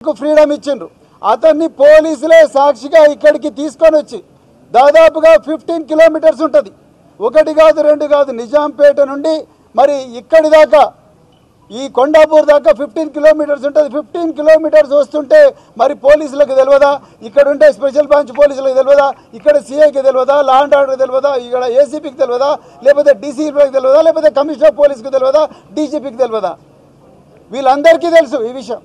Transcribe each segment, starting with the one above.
మాకు ఫ్రీడమ్ ఇచ్చిండ్రు అతన్ని పోలీసులే సాక్షిగా ఇక్కడికి తీసుకొని వచ్చి దాదాపుగా ఫిఫ్టీన్ కిలోమీటర్స్ ఉంటుంది ఒకటి కాదు రెండు కాదు నిజాంపేట నుండి మరి ఇక్కడి దాకా ఈ కొండాపూర్ దాకా ఫిఫ్టీన్ కిలోమీటర్స్ ఉంటుంది ఫిఫ్టీన్ కిలోమీటర్స్ వస్తుంటే మరి పోలీసులకు తెలియదా ఇక్కడ ఉంటే స్పెషల్ బ్రాంచ్ పోలీసులకు తెలియదా ఇక్కడ సిఐకి తెలియదా లా అండ్ ఆర్డర్ తెలియదా ఇక్కడ ఏసీపీకి తెలియదా లేకపోతే డీసీపీకి తెలియదా లేకపోతే కమిషనర్ పోలీస్కి తెలియదా డీజీపీకి తెలియదా వీళ్ళందరికీ తెలుసు ఈ విషయం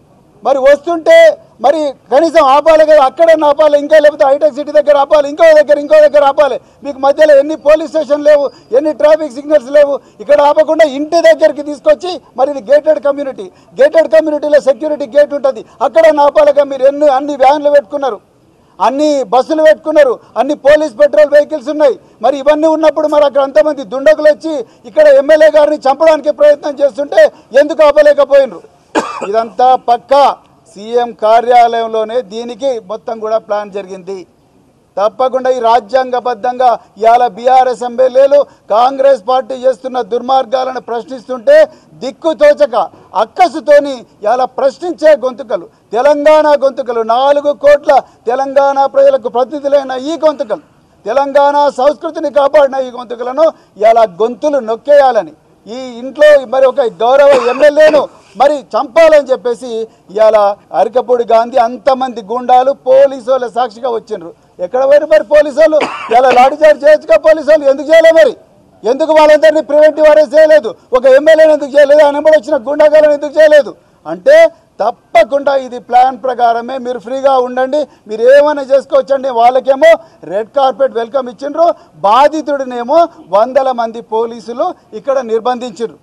మరి వస్తుంటే మరి కనీసం ఆపాలి కదా అక్కడే ఆపాలి ఇంకా లేకపోతే హైటెక్ సిటీ దగ్గర ఆపాలి ఇంకో దగ్గర ఇంకో దగ్గర ఆపాలి మీకు మధ్యలో ఎన్ని పోలీస్ స్టేషన్ లేవు ఎన్ని ట్రాఫిక్ సిగ్నల్స్ లేవు ఇక్కడ ఆపకుండా ఇంటి దగ్గరికి తీసుకొచ్చి మరి ఇది గేటెడ్ కమ్యూనిటీ గేటెడ్ కమ్యూనిటీలో సెక్యూరిటీ గేట్ ఉంటుంది అక్కడ ఆపాలిగా మీరు ఎన్ని అన్ని వ్యాన్లు పెట్టుకున్నారు అన్ని బస్సులు పెట్టుకున్నారు అన్ని పోలీస్ పెట్రోల్ వెహికల్స్ ఉన్నాయి మరి ఇవన్నీ ఉన్నప్పుడు మరి అక్కడ అంతమంది దుండగులు వచ్చి ఇక్కడ ఎమ్మెల్యే గారిని చంపడానికి ప్రయత్నం చేస్తుంటే ఎందుకు ఆపలేకపోయినరు ఇదంతా పక్కా సీఎం కార్యాలయంలోనే దీనికి మొత్తం కూడా ప్లాన్ జరిగింది తప్పకుండా ఈ రాజ్యాంగబద్ధంగా ఇవాళ బీఆర్ఎస్ ఎమ్మెల్యేలు కాంగ్రెస్ పార్టీ చేస్తున్న దుర్మార్గాలను ప్రశ్నిస్తుంటే దిక్కు తోచక అక్కసుతోని ఇవాళ ప్రశ్నించే గొంతుకలు తెలంగాణ గొంతుకలు నాలుగు కోట్ల తెలంగాణ ప్రజలకు ప్రతినిధులైన ఈ గొంతుకలు తెలంగాణ సంస్కృతిని కాపాడిన ఈ గొంతుకలను ఇలా గొంతులు నొక్కేయాలని ఈ ఇంట్లో మరి ఒక గౌరవ ఎమ్మెల్యేను మరి చంపాలని చెప్పేసి ఇవాళ అరికపూడి గాంధీ అంతమంది గుండాలు పోలీసు వాళ్ళ సాక్షిగా వచ్చిండ్రు ఎక్కడ పోయిన మరి పోలీసు వాళ్ళు ఇలా లాఠీచార్జ్ చేయొచ్చుగా పోలీసు వాళ్ళు ఎందుకు చేయలే మరి ఎందుకు వాళ్ళందరినీ ప్రివెంటివ్ అరెస్ట్ చేయలేదు ఒక ఎమ్మెల్యేని ఎందుకు చేయలేదు ఆయన వెంబడి వచ్చిన గుండాగాలను ఎందుకు చేయలేదు అంటే తప్పకుండా ఇది ప్లాన్ ప్రకారమే మీరు ఫ్రీగా ఉండండి మీరు ఏమైనా చేసుకోవచ్చండి వాళ్ళకేమో రెడ్ కార్పెట్ వెల్కమ్ ఇచ్చిండ్రు బాధితుడినేమో వందల మంది పోలీసులు ఇక్కడ నిర్బంధించారు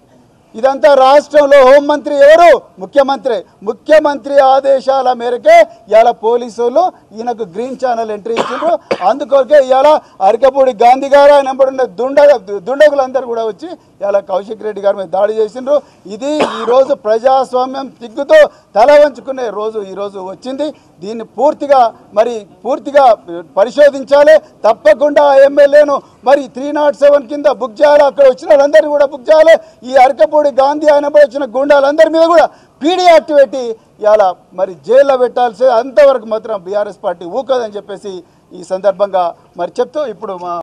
ఇదంతా రాష్ట్రంలో హోంమంత్రి ఎవరు ముఖ్యమంత్రి ముఖ్యమంత్రి ఆదేశాల మేరకే ఇవాళ పోలీసులు ఈయనకు గ్రీన్ ఛానల్ ఎంట్రీ ఇచ్చిండ్రు అందుకొరకే ఇవాళ అరకపూడి గాంధీ గారు ఆయన వెంబడి దుండ దుండగులందరూ కూడా వచ్చి ఇవాళ కౌశిక్ రెడ్డి గారి మీద దాడి చేసిండ్రు ఇది ఈరోజు ప్రజాస్వామ్యం తిగ్గుతో తల వంచుకునే రోజు ఈరోజు వచ్చింది దీన్ని పూర్తిగా మరి పూర్తిగా పరిశోధించాలి తప్పకుండా ఆ ఎమ్మెల్యేను మరి త్రీ నాట్ సెవెన్ కింద బుక్ చేయాలి అక్కడ వచ్చిన వాళ్ళందరినీ కూడా బుక్ చేయాలి ఈ అరకపూడి గాంధీ ఆయన వచ్చిన గుండాలందరి మీద కూడా పీడీ యాక్ట్ పెట్టి ఇవాళ మరి జైల్లో పెట్టాల్సి అంతవరకు మాత్రం బీఆర్ఎస్ పార్టీ ఊకదని చెప్పేసి ఈ సందర్భంగా మరి చెప్తూ ఇప్పుడు మా